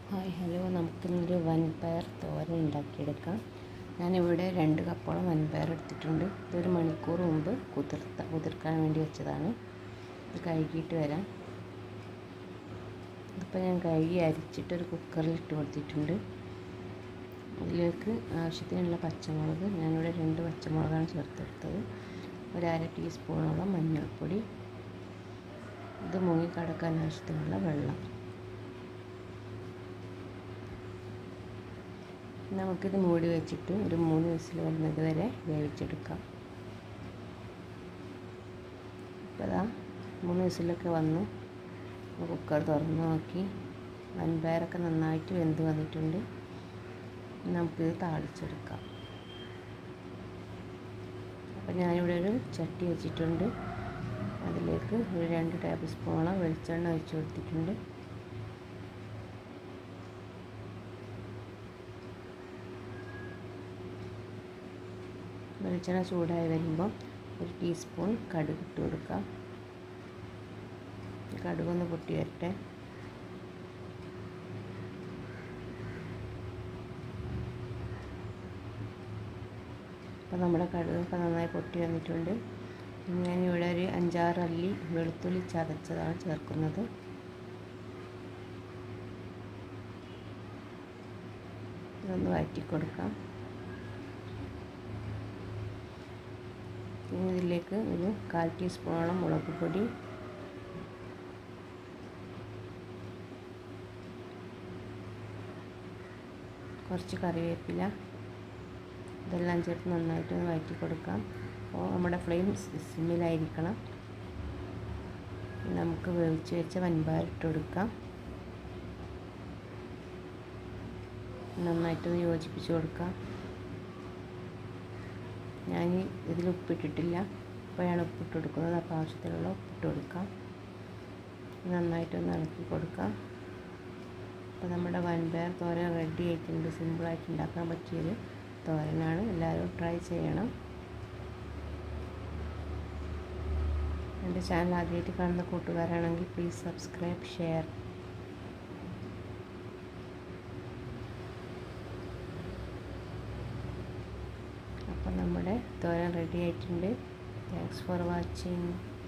hi hello നമുക്കിന്നൊരു വൻപയർ തോരൻ ഉണ്ടാക്കിയെടുക്കാം ഞാനിവിടെ രണ്ട് കപ്പോളം വൻപയർ എടുത്തിട്ടുണ്ട് ഇതൊരു മണിക്കൂർ മുമ്പ് കുതിർത്ത കുതിർക്കാൻ വേണ്ടി വെച്ചതാണ് ഇത് കഴുകിയിട്ട് വരാം ഇതിപ്പോൾ ഞാൻ കഴുകി അരിച്ചിട്ടൊരു കുക്കറിൽ ഇട്ട് കൊടുത്തിട്ടുണ്ട് അതിലേക്ക് ആവശ്യത്തിനുള്ള പച്ചമുളക് ഞാനിവിടെ രണ്ട് പച്ചമുളകാണ് ചേർത്തെടുത്തത് ഒരു അര ടീസ്പൂണോളം മഞ്ഞൾപ്പൊടി ഇത് മുങ്ങിക്കടക്കാൻ ആവശ്യത്തിനുള്ള വെള്ളം നമുക്കിത് മൂടി വെച്ചിട്ട് ഒരു മൂന്ന് വിസിൽ വരുന്നത് വരെ വേവിച്ചെടുക്കാം ഇപ്പോൾ ഇതാ മൂന്ന് വിസിലൊക്കെ വന്നു കുക്കർ തുറന്ന് നോക്കി വൻപയറൊക്കെ നന്നായിട്ട് വെന്ത് വന്നിട്ടുണ്ട് നമുക്കിത് താളിച്ചെടുക്കാം അപ്പോൾ ഞാനിവിടെ ഒരു ചട്ടി വെച്ചിട്ടുണ്ട് അതിലേക്ക് ഒരു രണ്ട് ടേബിൾ സ്പൂണോളം വെളിച്ചെണ്ണ ഒഴിച്ച് കൊടുത്തിട്ടുണ്ട് വെളിച്ചെണ്ണ ചൂടായി വരുമ്പോൾ ഒരു ടീസ്പൂൺ കടുക് ഇട്ട് കൊടുക്കാം കടുകൊന്ന് പൊട്ടി വരട്ടെ അപ്പോൾ നമ്മുടെ കടുകൊക്കെ നന്നായി പൊട്ടി വന്നിട്ടുണ്ട് ഞാനിവിടെ ഒരു അഞ്ചാറ് അല്ലി വെളുത്തുള്ളി ചതച്ചതാണ് ചേർക്കുന്നത് ഇതൊന്ന് വഴറ്റി കൊടുക്കാം ഇനി ഇതിലേക്ക് ഒരു കാൽ ടീസ്പൂണോളം മുളക് പൊടി കുറച്ച് കറിവേപ്പില ഇതെല്ലാം ചേർത്ത് നന്നായിട്ട് വഴറ്റി കൊടുക്കാം അപ്പോൾ നമ്മുടെ ഫ്ലെയിം സിമ്മിലായിരിക്കണം നമുക്ക് വേവിച്ച് വെച്ച വൻപയർ ഇട്ട് കൊടുക്കാം നന്നായിട്ടൊന്ന് യോജിപ്പിച്ച് കൊടുക്കാം ഞാൻ ഇതിൽ ഉപ്പിട്ടിട്ടില്ല ഇപ്പോഴാണ് ഉപ്പിട്ട് കൊടുക്കുന്നത് അപ്പോൾ ആവശ്യത്തിനുള്ള ഉപ്പിട്ട് കൊടുക്കാം നന്നായിട്ടൊന്ന് ഇളക്കി കൊടുക്കാം അപ്പോൾ നമ്മുടെ വൻപയർ തോരൻ റെഡി ആയിട്ടുണ്ട് സിമ്പിളായിട്ട് ഉണ്ടാക്കാൻ പറ്റിയൊരു തോരനാണ് എല്ലാവരും ട്രൈ ചെയ്യണം എൻ്റെ ചാനൽ ആദ്യമായിട്ട് കാണുന്ന കൂട്ടുകാരാണെങ്കിൽ പ്ലീസ് സബ്സ്ക്രൈബ് ഷെയർ അപ്പോൾ നമ്മുടെ തോരൻ റെഡി ആയിട്ടുണ്ട് താങ്ക്സ് ഫോർ വാച്ചിങ്